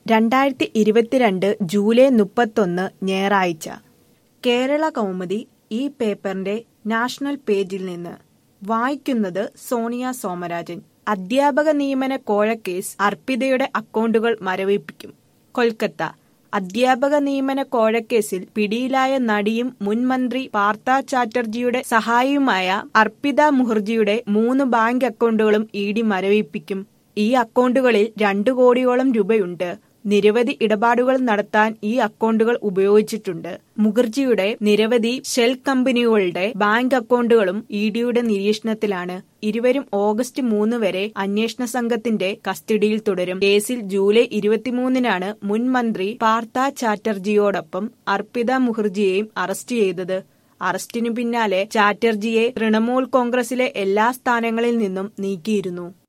രണ്ടായിരത്തി ഇരുപത്തിരണ്ട് ജൂലൈ മുപ്പത്തൊന്ന് ഞായറാഴ്ച കേരള കൗമുദി ഈ പേപ്പറിന്റെ നാഷണൽ പേജിൽ നിന്ന് വായിക്കുന്നത് സോണിയ സോമരാജൻ അധ്യാപക നിയമന കോഴക്കേസ് അർപ്പിതയുടെ അക്കൗണ്ടുകൾ മരവിപ്പിക്കും കൊൽക്കത്ത അധ്യാപക നിയമന കോഴക്കേസിൽ പിടിയിലായ നടിയും മുൻ മന്ത്രി പാർത്ത ചാറ്റർജിയുടെ സഹായിയുമായ അർപ്പിത മുഖർജിയുടെ മൂന്ന് ബാങ്ക് അക്കൗണ്ടുകളും ഇ ഡി മരവിപ്പിക്കും ഈ അക്കൗണ്ടുകളിൽ രണ്ടു കോടിയോളം രൂപയുണ്ട് നിരവധി ഇടപാടുകൾ നടത്താൻ ഈ അക്കൗണ്ടുകൾ ഉപയോഗിച്ചിട്ടുണ്ട് മുഖർജിയുടെ നിരവധി ഷെൽ കമ്പനികളുടെ ബാങ്ക് അക്കൗണ്ടുകളും ഇ ഡിയുടെ നിരീക്ഷണത്തിലാണ് ഇരുവരും ഓഗസ്റ്റ് മൂന്ന് വരെ അന്വേഷണ സംഘത്തിന്റെ കസ്റ്റഡിയിൽ തുടരും കേസിൽ ജൂലൈ ഇരുപത്തിമൂന്നിനാണ് മുൻ മന്ത്രി പാർത്ത ചാറ്റർജിയോടൊപ്പം അർപ്പിത മുഖർജിയെയും അറസ്റ്റ് ചെയ്തത് അറസ്റ്റിനു പിന്നാലെ ചാറ്റർജിയെ തൃണമൂൽ കോൺഗ്രസിലെ എല്ലാ സ്ഥാനങ്ങളിൽ നിന്നും നീക്കിയിരുന്നു